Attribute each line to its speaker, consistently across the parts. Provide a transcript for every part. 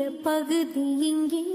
Speaker 1: பகுதி இங்கே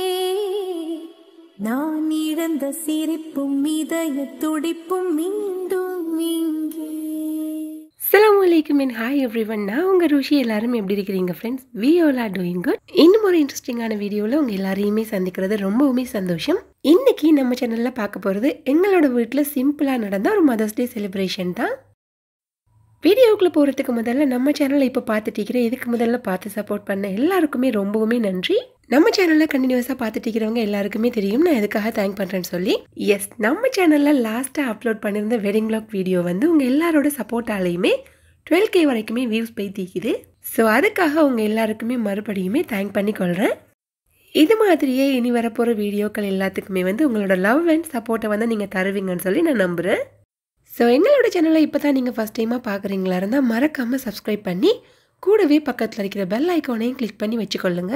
Speaker 1: நான் இழந்த சிரிப்பும் இதய துடிப்பும் மீண்டும் இங்கே
Speaker 2: அஸ்ஸலாமு அலைக்கும் அண்ட் ஹாய் எவ்ரி ஒன் நான் உங்கள் ருஷி எல்லாரும் எப்படி இருக்கிறீங்க friends we all are doing good இன்னும் ஒரு இன்ட்ரெஸ்டிங்கான வீடியோவில் உங்கள் எல்லாரையுமே சந்திக்கிறது ரொம்பவுமே சந்தோஷம் இன்னைக்கு நம்ம சேனலில் பார்க்க போகிறது எங்களோட வீட்டில் சிம்பிளாக நடந்த ஒரு மதர்ஸ் டே செலிப்ரேஷன் தான் வீடியோக்குள்ளே போகிறதுக்கு முதல்ல நம்ம சேனலை இப்போ பார்த்துட்டு இருக்கிற இதுக்கு முதல்ல பார்த்து சப்போர்ட் பண்ண எல்லாருக்குமே ரொம்பவுமே நன்றி நம்ம சேனலில் கண்டினியூஸாக பார்த்துட்டு இருக்கிறவங்க எல்லாருக்குமே தெரியும் நான் எதுக்காக தேங்க் பண்ணுறேன்னு சொல்லி எஸ் நம்ம சேனலில் லாஸ்ட்டாக அப்லோட் பண்ணியிருந்த வெட்டிங் vlog வீடியோ வந்து உங்கள் எல்லாரோட சப்போர்ட்டாலையுமே டுவெல் கே வரைக்குமே வியூஸ் போய்த்திக்குது ஸோ அதுக்காக உங்க எல்லாருக்குமே மறுபடியுமே தேங்க் பண்ணிக்கொள்கிறேன் இது மாதிரியே இனி வரப்போகிற வீடியோக்கள் எல்லாத்துக்குமே வந்து உங்களோட லவ் அண்ட் சப்போர்ட்டை வந்து நீங்கள் தருவீங்கன்னு சொல்லி நான் நம்புகிறேன் ஸோ எங்களோட சேனலை இப்போ தான் நீங்கள் ஃபஸ்ட் டைமாக பார்க்குறீங்களா இருந்தால் மறக்காமல் சப்ஸ்கிரைப் பண்ணி கூடவே பக்கத்தில் இருக்கிற பெல் ஐக்கானையும் கிளிக் பண்ணி வச்சுக்கொள்ளுங்க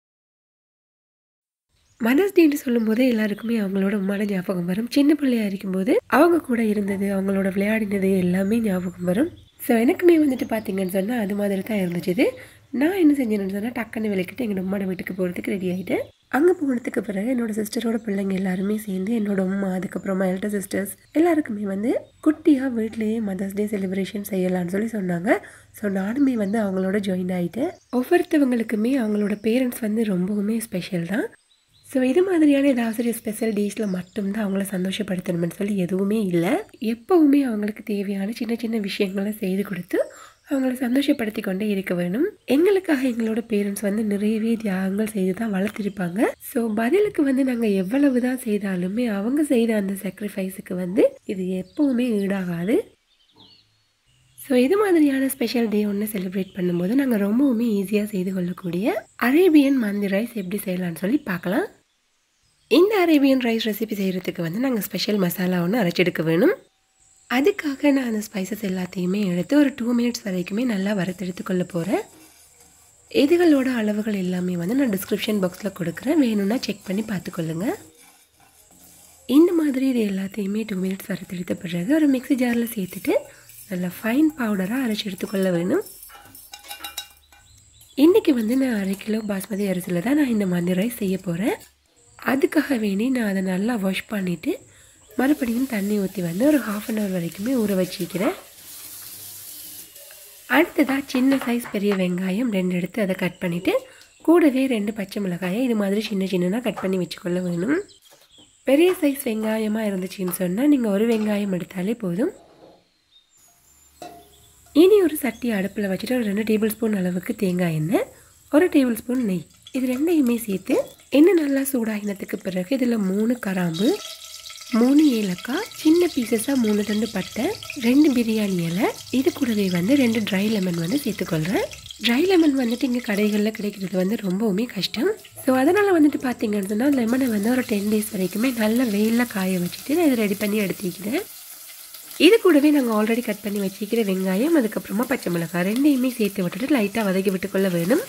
Speaker 2: மனஸ் டேன்னு சொல்லும்போது எல்லாருக்குமே அவங்களோட உம்மாட ஞாபகம் வரும் சின்ன பிள்ளையா இருக்கும்போது அவங்க கூட இருந்தது அவங்களோட விளையாடினது எல்லாமே ஞாபகம் வரும் ஸோ எனக்குமே வந்துட்டு பார்த்தீங்கன்னு சொன்னால் அது மாதிரி தான் இருந்துச்சு இது. நான் என்ன செஞ்சேன்னு சொன்னால் டக்குன்னு விளக்கிட்டு எங்கள் உம்மாட வீட்டுக்கு போகிறதுக்கு ரெடி ஆகிட்டேன் அங்கே போனதுக்கு பிறகு என்னோட சிஸ்டரோட பிள்ளைங்க எல்லாருமே சேர்ந்து என்னோட அம்மா அதுக்கப்புறமா எல்டர் சிஸ்டர்ஸ் எல்லாருக்குமே வந்து குட்டியாக வீட்டிலேயே மதர்ஸ் டே செலிப்ரேஷன் செய்யலாம்னு சொல்லி சொன்னாங்க ஸோ நானுமே வந்து அவங்களோட ஜாயின் ஆகிட்டேன் ஒவ்வொருத்தவங்களுக்குமே அவங்களோட பேரண்ட்ஸ் வந்து ரொம்பவுமே ஸ்பெஷல் தான் ஸோ இது மாதிரியான ஏதாவது ஒரு ஸ்பெஷல் டேஸில் மட்டும்தான் அவங்கள சந்தோஷப்படுத்தணும்னு சொல்லி எதுவுமே இல்லை எப்போவுமே அவங்களுக்கு தேவையான சின்ன சின்ன விஷயங்களை செய்து கொடுத்து அவங்கள சந்தோஷப்படுத்தி கொண்டே இருக்க வேணும் எங்களுக்காக எங்களோட பேரண்ட்ஸ் வந்து நிறையவே தியாகங்கள் செய்து தான் வளர்த்திருப்பாங்க ஸோ பதிலுக்கு வந்து நாங்கள் எவ்வளவு தான் செய்தாலுமே அவங்க செய்த அந்த சாக்ரிஃபைஸுக்கு வந்து இது எப்பவுமே ஈடாகாது ஸோ இது மாதிரியான ஸ்பெஷல் டே ஒன்று செலிப்ரேட் பண்ணும்போது நாங்கள் ரொம்பவுமே ஈஸியாக செய்து கொள்ளக்கூடிய அரேபியன் மந்தி ரைஸ் எப்படி செய்யலாம்னு சொல்லி பார்க்கலாம் இந்த அரேபியன் ரைஸ் ரெசிபி செய்கிறதுக்கு வந்து நாங்கள் ஸ்பெஷல் மசாலா ஒன்று அரைச்செடுக்க வேணும் அதுக்காக நான் அந்த ஸ்பைசஸ் எல்லாத்தையுமே எடுத்து ஒரு டூ மினிட்ஸ் வரைக்குமே நல்லா வறுத்தெடுத்து கொள்ள போகிறேன் இதுகளோட அளவுகள் எல்லாமே வந்து நான் டிஸ்கிரிப்ஷன் பாக்ஸில் கொடுக்குறேன் வேணும்னா செக் பண்ணி பார்த்துக்கொள்ளுங்க இந்த மாதிரி இது எல்லாத்தையுமே டூ மினிட்ஸ் வறுத்தெடுத்த பிறகு ஒரு மிக்ஸி ஜாரில் சேர்த்துட்டு நல்லா ஃபைன் பவுடராக அரைச்சி எடுத்துக்கொள்ள வேணும் இன்றைக்கி வந்து நான் அரை கிலோ பாஸ்மதி அரிசியில் தான் நான் இந்த மந்தி ரைஸ் செய்ய போகிறேன் அதுக்காக வேண்டி நான் அதை நல்லா வாஷ் பண்ணிவிட்டு மறுபடியும் தண்ணி ஊற்றி வந்து ஒரு ஹாஃப் அன் ஹவர் வரைக்குமே ஊற வச்சிக்கிறேன் அடுத்ததாக சின்ன சைஸ் பெரிய வெங்காயம் ரெண்டு எடுத்து அதை கட் பண்ணிவிட்டு கூடவே ரெண்டு பச்சை மிளகாயை இது மாதிரி சின்ன சின்னதாக கட் பண்ணி வச்சுக்கொள்ள வேணும் பெரிய சைஸ் வெங்காயமாக இருந்துச்சுன்னு சொன்னால் நீங்கள் ஒரு வெங்காயம் எடுத்தாலே போதும் இனி ஒரு சட்டி அடுப்பில் வச்சுட்டு ஒரு ரெண்டு டேபிள் ஸ்பூன் அளவுக்கு தேங்காய் எண்ணெய் ஒரு டேபிள் ஸ்பூன் நெய் இது ரெண்டையுமே சேர்த்து எண்ணெய் நல்லா சூடாகினதுக்கு பிறகு இதில் மூணு கராம்பு மூணு ஏலக்காய் சின்ன பீசஸாக மூணு ரெண்டு பட்டை ரெண்டு பிரியாணி இலை இது கூடவே வந்து ரெண்டு ட்ரை லெமன் வந்து சேர்த்துக்கொள்கிறேன் ட்ரை லெமன் வந்துட்டு இங்கே கடைகளில் கிடைக்கிறது வந்து ரொம்பவுமே கஷ்டம் ஸோ அதனால் வந்துட்டு பார்த்தீங்கன்னு சொன்னால் லெமனை வந்து ஒரு டென் டேஸ் வரைக்குமே நல்ல வெயிலில் காய வச்சுட்டு நான் இதை ரெடி பண்ணி எடுத்துக்கிறேன் இது கூடவே நாங்கள் ஆல்ரெடி கட் பண்ணி வச்சுக்கிற வெங்காயம் அதுக்கப்புறமா பச்சை மிளகாய் ரெண்டையுமே சேர்த்து விட்டுட்டு லைட்டாக வதக்கி விட்டுக்கொள்ள வேணும்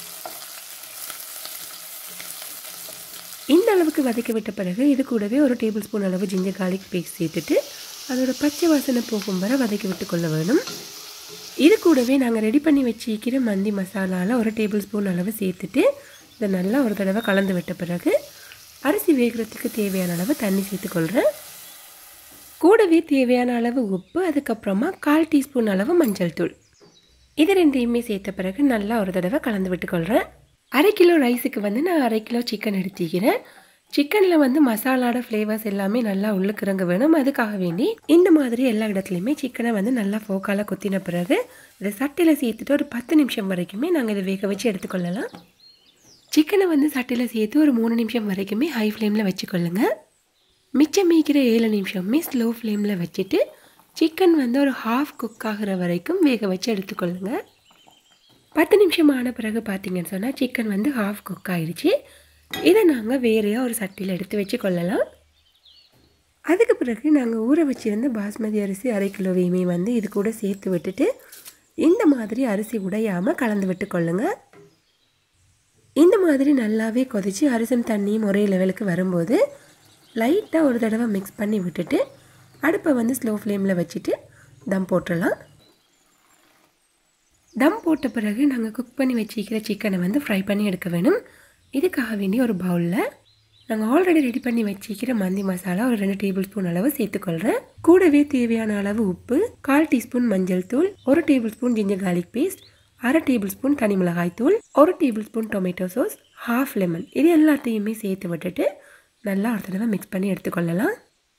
Speaker 2: இந்த அளவுக்கு வதக்கி விட்ட பிறகு இது கூடவே ஒரு டேபிள் ஸ்பூன் அளவு ஜிஞ்சர் கார்லிக் பேஸ்ட் சேர்த்துட்டு அதோட பச்சை வாசனை போகும் வரை வதக்கி விட்டுக்கொள்ள வேணும் இது கூடவே நாங்கள் ரெடி பண்ணி வச்சிக்கிற மந்தி மசாலாவில் ஒரு டேபிள் ஸ்பூன் அளவு சேர்த்துட்டு இதை நல்லா ஒரு தடவை கலந்து விட்ட பிறகு அரிசி வேகிறதுக்கு தேவையான அளவு தண்ணி சேர்த்துக்கொள்கிறேன் கூடவே தேவையான அளவு உப்பு அதுக்கப்புறமா கால் டீஸ்பூன் அளவு மஞ்சள் தூள் இது ரெண்டையுமே சேர்த்த பிறகு நல்லா ஒரு தடவை கலந்து விட்டுக்கொள்கிறேன் அரை கிலோ ரைஸுக்கு வந்து நான் அரை கிலோ சிக்கன் எடுத்துக்கிறேன் சிக்கனில் வந்து மசாலாட ஃப்ளேவர்ஸ் எல்லாமே நல்லா உள்ளுக்கு இறங்க வேணும் அதுக்காக வேண்டி இந்த மாதிரி எல்லா இடத்துலையுமே சிக்கனை வந்து நல்லா ஃபோக்கால குத்தின பிறகு இதை சட்டியில் சேர்த்துட்டு ஒரு பத்து நிமிஷம் வரைக்குமே நாங்கள் இதை வேக வச்சு எடுத்துக்கொள்ளலாம் சிக்கனை வந்து சட்டியில் சேர்த்து ஒரு மூணு நிமிஷம் வரைக்குமே ஹை ஃப்ளேமில் வச்சுக்கொள்ளுங்க மிச்சம் மீக்கிற ஏழு நிமிஷமே ஸ்லோ ஃப்ளேமில் வச்சுட்டு சிக்கன் வந்து ஒரு ஹாஃப் குக் ஆகிற வரைக்கும் வேக வச்சு எடுத்துக்கொள்ளுங்க பத்து நிமிஷம் ஆன பிறகு பார்த்தீங்கன்னு சொன்னால் சிக்கன் வந்து ஹாஃப் குக் ஆயிடுச்சு இதை நாங்கள் வேறையாக ஒரு சட்டியில் எடுத்து வச்சு கொள்ளலாம் அதுக்கு பிறகு நாங்கள் ஊற வச்சுருந்த பாஸ்மதி அரிசி அரை கிலோவையுமே வந்து இது கூட சேர்த்து விட்டுட்டு இந்த மாதிரி அரிசி உடையாமல் கலந்து விட்டு கொள்ளுங்க இந்த மாதிரி நல்லாவே கொதித்து அரிசன் தண்ணியும் ஒரே லெவலுக்கு வரும்போது லைட்டாக ஒரு தடவை மிக்ஸ் பண்ணி விட்டுட்டு அடுப்பை வந்து ஸ்லோ ஃப்ளேமில் வச்சுட்டு தம் போட்டுடலாம் தம் போட்ட பிறகு நாங்கள் குக் பண்ணி வச்சிருக்கிற சிக்கனை வந்து ஃப்ரை பண்ணி எடுக்க வேணும் இதுக்காக வேண்டி ஒரு பவுலில் நாங்கள் ஆல்ரெடி ரெடி பண்ணி வச்சிருக்கிற மந்தி மசாலா ஒரு ரெண்டு டேபிள் ஸ்பூன் அளவு சேர்த்துக்கொள்கிறேன் கூடவே தேவையான அளவு உப்பு கால் டீஸ்பூன் மஞ்சள் தூள் ஒரு table spoon ginger garlic paste அரை டேபிள் ஸ்பூன் தனி மிளகாய் தூள் ஒரு table spoon tomato sauce half lemon இது எல்லாத்தையுமே சேர்த்து விட்டுட்டு நல்லா ஒரு தடவை மிக்ஸ் பண்ணி எடுத்துக்கொள்ளலாம்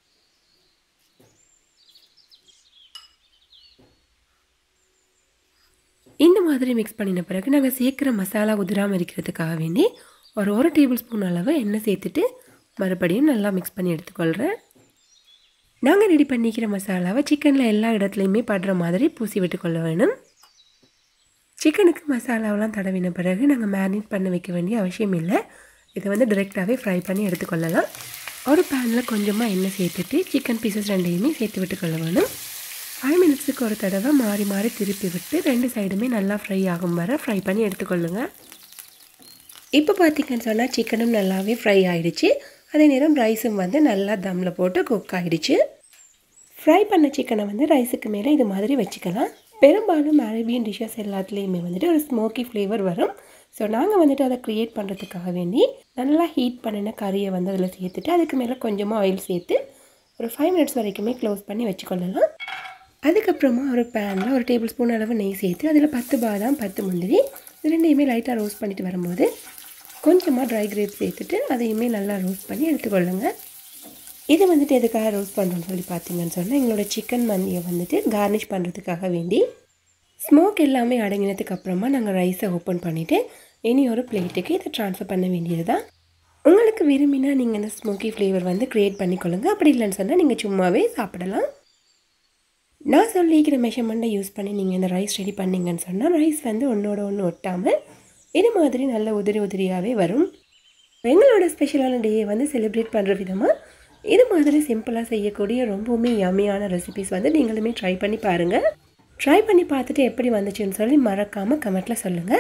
Speaker 2: இந்த மாதிரி மிக்ஸ் பண்ணின பிறகு நாங்கள் சேர்க்குற மசாலா உதிராமல் இருக்கிறதுக்காக வேண்டி ஒரு ஒரு டேபிள் ஸ்பூன் அளவு எண்ணெய் சேர்த்துட்டு மறுபடியும் நல்லா மிக்ஸ் பண்ணி எடுத்துக்கொள்கிறேன் நாங்கள் ரெடி பண்ணிக்கிற மசாலாவை சிக்கனில் எல்லா இடத்துலையுமே படுற மாதிரி பூசி விட்டுக்கொள்ள வேணும் சிக்கனுக்கு மசாலாவெலாம் தடவின பிறகு நாங்கள் மேரினேட் பண்ண வைக்க வேண்டிய அவசியம் இல்லை இதை வந்து டிரெக்டாகவே ஃப்ரை பண்ணி எடுத்துக்கொள்ளலாம் ஒரு பேனில் கொஞ்சமாக எண்ணெய் சேர்த்துட்டு சிக்கன் பீசஸ் ரெண்டையுமே சேர்த்து விட்டுக்கொள்ள வேணும் ஃபைவ் மினிட்ஸுக்கு ஒரு தடவை மாறி மாறி திருப்பி விட்டு ரெண்டு சைடுமே நல்லா ஃப்ரை ஆகும் வர ஃப்ரை பண்ணி எடுத்துக்கொள்ளுங்க இப்போ பார்த்தீங்கன்னு சொன்னால் சிக்கனும் நல்லாவே ஃப்ரை ஆகிடுச்சு அதே நேரம் ரைஸும் வந்து நல்லா தம்மில் போட்டு குக் ஆகிடுச்சு ஃப்ரை பண்ண சிக்கனை வந்து ரைஸுக்கு மேலே இது மாதிரி வச்சுக்கலாம் பெரும்பாலும் அரேபியன் டிஷ்ஷஸ் எல்லாத்துலேயுமே வந்துட்டு ஒரு ஸ்மோக்கி ஃப்ளேவர் வரும் ஸோ நாங்கள் வந்துட்டு அதை க்ரியேட் பண்ணுறதுக்காக வேண்டி நல்லா ஹீட் பண்ணின கறியை வந்து அதில் சேர்த்துட்டு அதுக்கு மேலே கொஞ்சமாக ஆயில் சேர்த்து ஒரு ஃபைவ் மினிட்ஸ் வரைக்குமே க்ளோஸ் பண்ணி வச்சுக்கொள்ளலாம் அதுக்கப்புறமா ஒரு பேனில் ஒரு டேபிள் ஸ்பூன் அளவு நெய் சேர்த்து அதில் பத்து பாதாம் பத்து முந்திரி இது ரெண்டையுமே லைட்டாக ரோஸ்ட் பண்ணிட்டு வரும்போது கொஞ்சமாக ட்ரை கிரேப் சேர்த்துட்டு அதையுமே நல்லா ரோஸ்ட் பண்ணி எடுத்துக்கொள்ளுங்க இது வந்துட்டு எதுக்காக ரோஸ்ட் பண்ணுறோம்னு சொல்லி பார்த்தீங்கன்னு சொன்னால் எங்களோட சிக்கன் மந்தியை வந்துட்டு கார்னிஷ் பண்ணுறதுக்காக வேண்டி ஸ்மோக் எல்லாமே அடங்கினதுக்கு அப்புறமா நாங்கள் ரைஸை ஓப்பன் பண்ணிவிட்டு இனி ஒரு பிளேட்டுக்கு இதை ட்ரான்ஸ்ஃபர் பண்ண வேண்டியது தான் உங்களுக்கு விரும்பினா நீங்கள் இந்த ஸ்மோக்கி ஃப்ளேவர் வந்து க்ரியேட் பண்ணிக்கொள்ளுங்க அப்படி இல்லைன்னு சொன்னால் நீங்கள் சும்மாவே சாப்பிடலாம் நான் சொல்லிக்கிற மெஷர்மெண்ட்டை யூஸ் பண்ணி நீங்கள் இந்த ரைஸ் ரெடி பண்ணீங்கன்னு சொன்னால் ரைஸ் வந்து ஒன்றோட ஒன்று ஒட்டாமல் இது மாதிரி நல்ல உதிரி உதிரியாகவே வரும் எங்களோட ஸ்பெஷலான டேயை வந்து செலிப்ரேட் பண்ணுற விதமாக இது மாதிரி சிம்பிளாக செய்யக்கூடிய ரொம்பவுமே யம்மியான ரெசிபிஸ் வந்து நீங்களுமே ட்ரை பண்ணி பாருங்கள் ட்ரை பண்ணி பார்த்துட்டு எப்படி வந்துச்சுன்னு சொல்லி மறக்காமல் கமெண்ட்டில் சொல்லுங்கள்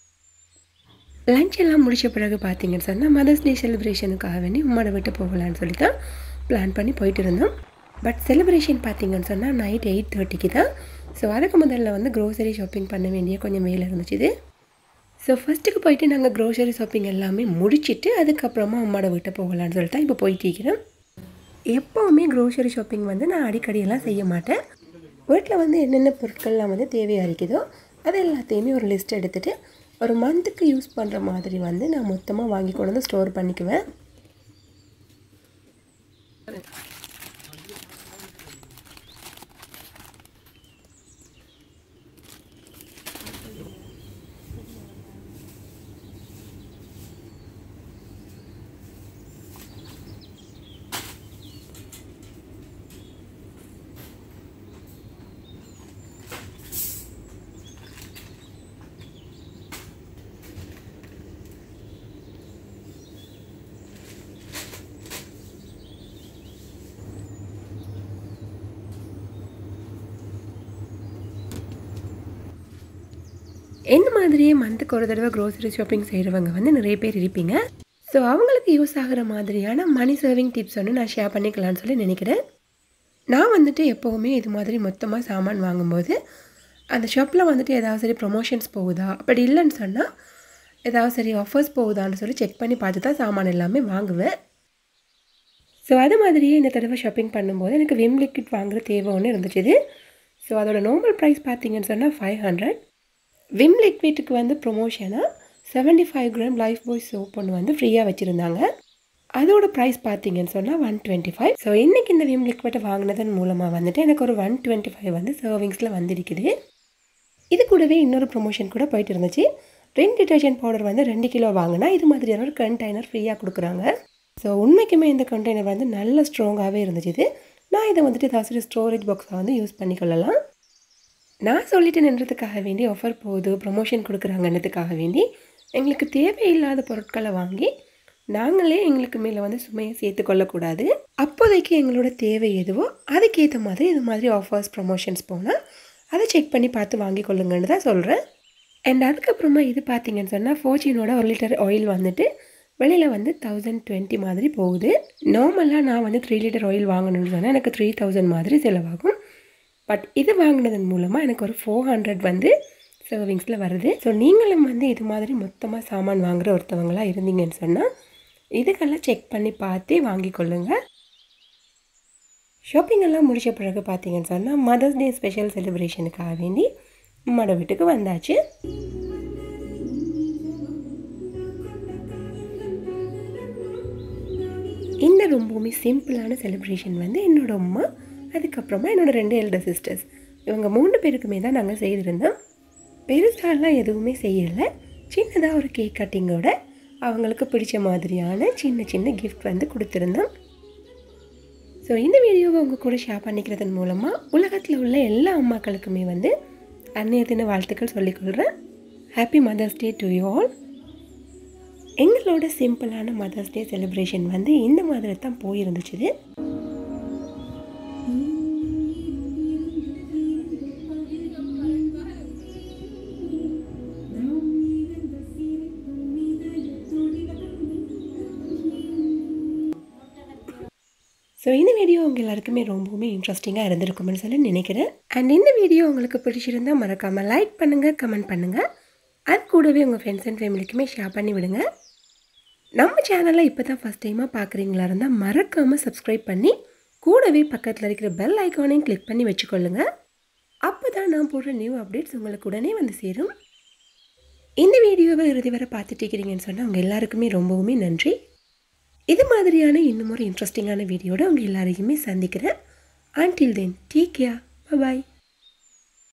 Speaker 2: லஞ்ச் எல்லாம் முடிச்ச பிறகு பார்த்தீங்கன்னு சொன்னால் மதர்ஸ் டே செலிப்ரேஷனுக்காக வேண்டி உம்மோட விட்டு போகலான்னு சொல்லி தான் பிளான் பண்ணி போயிட்டு இருந்தோம் பட் செலிப்ரேஷன் பார்த்தீங்கன்னு சொன்னால் நைட் எயிட் தேர்ட்டிக்கு தான் ஸோ அதுக்கு முதல்ல வந்து க்ரோசரி ஷாப்பிங் பண்ண வேண்டிய கொஞ்சம் வேலை இருந்துச்சு ஸோ ஃபஸ்ட்டுக்கு போயிட்டு நாங்கள் க்ரோசரி ஷாப்பிங் எல்லாமே முடிச்சுட்டு அதுக்கப்புறமா அம்மாவோட வீட்டை போகலான்னு சொல்லிட்டு தான் இப்போ போயிட்டு இருக்கிறோம் எப்போவுமே க்ரோசரி ஷாப்பிங் வந்து நான் அடிக்கடியெல்லாம் செய்ய மாட்டேன் வீட்டில் வந்து என்னென்ன பொருட்கள்லாம் வந்து தேவையாக இருக்குதோ அது எல்லாத்தையுமே ஒரு லிஸ்ட் எடுத்துகிட்டு ஒரு மந்த்துக்கு யூஸ் பண்ணுற மாதிரி வந்து நான் மொத்தமாக வாங்கி கொண்டு வந்து ஸ்டோர் பண்ணிக்குவேன் என்ன மாதிரியே மந்த்துக்கு ஒரு தடவை க்ரோசரி ஷாப்பிங் செய்கிறவங்க வந்து நிறைய பேர் இருப்பீங்க ஸோ அவங்களுக்கு யூஸ் ஆகிற மாதிரியான மணி சேவிங் டிப்ஸ் வந்து நான் ஷேர் பண்ணிக்கலாம்னு சொல்லி நினைக்கிறேன் நான் வந்துட்டு எப்போவுமே இது மாதிரி மொத்தமாக சாமான் வாங்கும்போது அந்த ஷாப்பில் வந்துட்டு ஏதாவது சரி ப்ரொமோஷன்ஸ் போகுதா அப்படி இல்லைன்னு சொன்னால் ஏதாவது சரி ஆஃபர்ஸ் போகுதான்னு சொல்லி செக் பண்ணி பார்த்து தான் சாமான் எல்லாமே வாங்குவேன் ஸோ அது மாதிரியே இந்த தடவை ஷாப்பிங் பண்ணும்போது எனக்கு விம் லிக்விட் வாங்குற தேவை ஒன்று இருந்துச்சு ஸோ அதோட நார்மல் ப்ரைஸ் பார்த்தீங்கன்னு சொன்னால் ஃபைவ் ஹண்ட்ரட் விம் லிக்விட்டுக்கு வந்து ப்ரொமோஷனாக seventy five gram Lifebuoy soap ஒன்று வந்து ஃப்ரீயாக வச்சுருந்தாங்க அதோட ப்ரைஸ் பார்த்தீங்கன்னு சொன்னால் ஒன் டுவெண்ட்டி ஃபைவ் ஸோ இன்றைக்கி இந்த விம் லிக்விட்டை வாங்கினதன் மூலமாக வந்துட்டு எனக்கு ஒரு ஒன் டுவெண்ட்டி ஃபைவ் வந்து சர்விங்ஸில் வந்திருக்குது இது கூடவே இன்னொரு ப்ரொமோஷன் கூட போயிட்டு இருந்துச்சு ரெண்டு டிட்டர்ஜென்ட் பவுடர் வந்து ரெண்டு கிலோ வாங்கினா இது மாதிரியான ஒரு கண்டெய்னர் ஃப்ரீயாக கொடுக்குறாங்க ஸோ உண்மைக்குமே இந்த கண்டெய்னர் வந்து நல்ல ஸ்ட்ராங்காகவே இருந்துச்சு நான் இதை வந்துட்டு ஏதாச்சும் ஸ்டோரேஜ் பாக்ஸாக வந்து யூஸ் பண்ணிக்கொள்ளலாம் நான் சொல்லிட்டு நின்றதுக்காக வேண்டி ஆஃபர் போகுது ப்ரொமோஷன் கொடுக்குறாங்கன்றதுக்காக வேண்டி எங்களுக்கு தேவையில்லாத பொருட்களை வாங்கி நாங்களே எங்களுக்கு மேலே வந்து சுமையை சேர்த்து கொள்ளக்கூடாது அப்போதைக்கு எங்களோட தேவை எதுவோ அதுக்கேற்ற மாதிரி இது மாதிரி ஆஃபர்ஸ் ப்ரொமோஷன்ஸ் போனால் அதை செக் பண்ணி பார்த்து வாங்கி கொள்ளுங்கன்னு தான் சொல்கிறேன் அண்ட் அதுக்கப்புறமா இது பார்த்தீங்கன்னு சொன்னால் ஃபோர்ச்சினோட ஒரு லிட்டர் ஆயில் வந்துட்டு வெளியில் வந்து தௌசண்ட் டுவெண்ட்டி மாதிரி போகுது நார்மலாக நான் வந்து த்ரீ லிட்டர் ஆயில் வாங்கணும்னு சொன்னால் எனக்கு த்ரீ தௌசண்ட் மாதிரி செலவாகும் பட் இது வாங்கினதன் மூலமாக எனக்கு ஒரு ஃபோர் ஹண்ட்ரட் வந்து சர்விங்ஸில் வருது ஸோ நீங்களும் வந்து இது மாதிரி மொத்தமாக சாமான் வாங்குற ஒருத்தவங்களாக இருந்தீங்கன்னு சொன்னால் இதுக்கெல்லாம் செக் பண்ணி பார்த்தே வாங்கி கொள்ளுங்கள் ஷாப்பிங் எல்லாம் முடிச்ச பிறகு பார்த்தீங்கன்னு சொன்னால் மதர்ஸ் டே ஸ்பெஷல் செலிப்ரேஷனுக்காக வேண்டி அம்மாட வீட்டுக்கு வந்தாச்சு இந்த ரொம்பவுமே சிம்பிளான செலிப்ரேஷன் வந்து என்னோட அம்மா அதுக்கப்புறமா என்னோட ரெண்டு எல்டர் சிஸ்டர்ஸ் இவங்க மூணு பேருக்குமே தான் நாங்கள் செய்திருந்தோம் பெருசாலாம் எதுவுமே செய்யலை சின்னதாக ஒரு கேக் கட்டிங்கோட அவங்களுக்கு பிடிச்ச மாதிரியான சின்ன சின்ன கிஃப்ட் வந்து கொடுத்துருந்தோம் ஸோ இந்த வீடியோவை உங்கள் கூட ஷேர் பண்ணிக்கிறதன் மூலமாக உலகத்தில் உள்ள எல்லா அம்மாக்களுக்குமே வந்து அன்னைய தின வாழ்த்துக்கள் சொல்லிக்கொள்கிறேன் happy mother's day to you all எங்களோட சிம்பிளான மதர்ஸ் டே செலிப்ரேஷன் வந்து இந்த மாதிரி தான் போயிருந்துச்சு ஸோ இந்த வீடியோ உங்கள் எல்லாருக்குமே ரொம்பவுமே இன்ட்ரெஸ்டிங்காக இருந்திருக்கும்னு சொல்லி நினைக்கிறேன் அண்ட் இந்த வீடியோ உங்களுக்கு பிடிச்சிருந்தால் மறக்காமல் லைக் பண்ணுங்கள் கமெண்ட் பண்ணுங்கள் அது கூடவே உங்கள் ஃப்ரெண்ட்ஸ் அண்ட் ஃபேமிலிக்குமே ஷேர் பண்ணி விடுங்க நம்ம சேனலை இப்போ தான் ஃபஸ்ட் டைமாக பார்க்குறீங்களா இருந்தால் மறக்காமல் சப்ஸ்கிரைப் பண்ணி கூடவே பக்கத்தில் இருக்கிற பெல் ஐக்கானையும் கிளிக் பண்ணி வச்சுக்கொள்ளுங்க அப்போ தான் நான் போடுற நியூ அப்டேட்ஸ் உங்களுக்கு உடனே வந்து சேரும் இந்த வீடியோவை இறுதி வரை பார்த்துட்டு இருக்கிறீங்கன்னு சொன்னால் உங்கள் எல்லாருக்குமே ரொம்பவுமே நன்றி இது மாதிரியான இன்னும் ஒரு இன்ட்ரெஸ்டிங்கான வீடியோட உங்கள் எல்லாரையுமே சந்திக்கிறேன் அன்டில் தென் டேக் கேர் பாய்